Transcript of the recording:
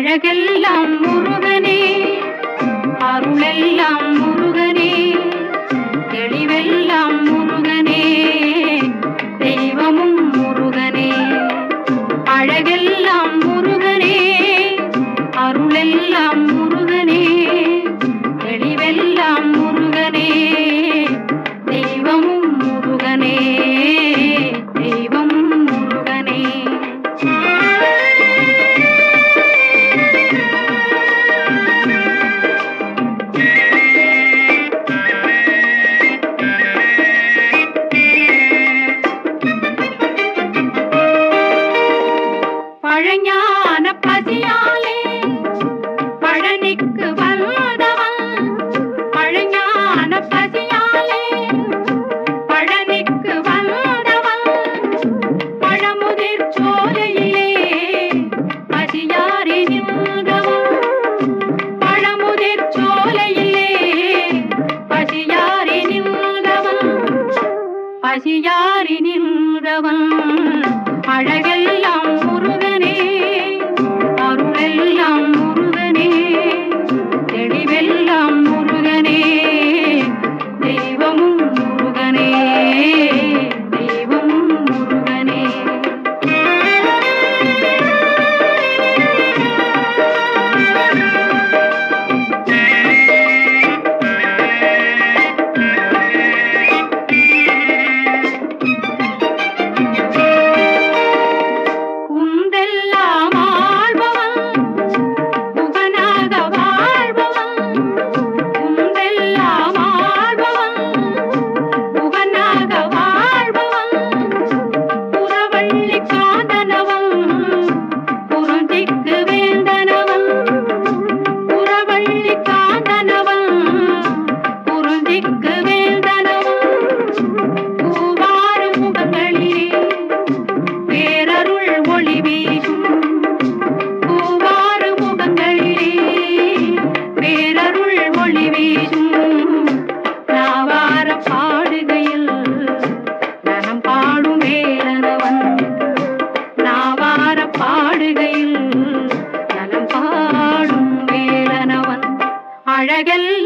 அழகெல்லாம் முருகனே அருளெல்லாம் முருகனே தெளிவெல்லாம் முருகனே தெய்வமும் முருகனே அழகெல்லாம் முருகனே அருளெல்லாம் முருகனே தெளிவெல்லாம் முருகனே தெய்வமும் முருகனே தெய்வமும் முருகனே பழஞான பசியாலே பழனிக்கு வந்தவன் பழஞான பசியாலே பழனிக்கு வந்தவன் பழமுதிர் சோலையிலே பசியாரி நின்றவன் பழமுதிர் சோலையிலே பசியாரி நின்றவன் பசியாரி நின்றவன் அழகெல்லாம் முருகனே அருளெல்லாம் முருகனே தெளிவெல்லாம் முருகனே தெய்வமும் முருகனே தெய்வமும் முருகனே குந்தெல்லாம் ஆள்பவன் புகனாக வாழ்பவன் குந்தெல்லாம் ஆள்பவன் புகனாக வாழ்பவன் புறவள்ளி காந்தனவன் புறந்திக்கு வேந்தனவன் புறவள்ளி காந்தனவன் புறந்திக்கு வேந்தனவன் பூவாறு முகங்களிலே பேரருள் ஒளி வீசும் பூவாறு முகங்களிலே பேரருள் ஒளி வீசும் நாவார பாடுகையில் நலம் பாடும் வேலனவன் நாவார பாடுகையில் நலம் பாடும் வேலனவன் அழகெல்லாம்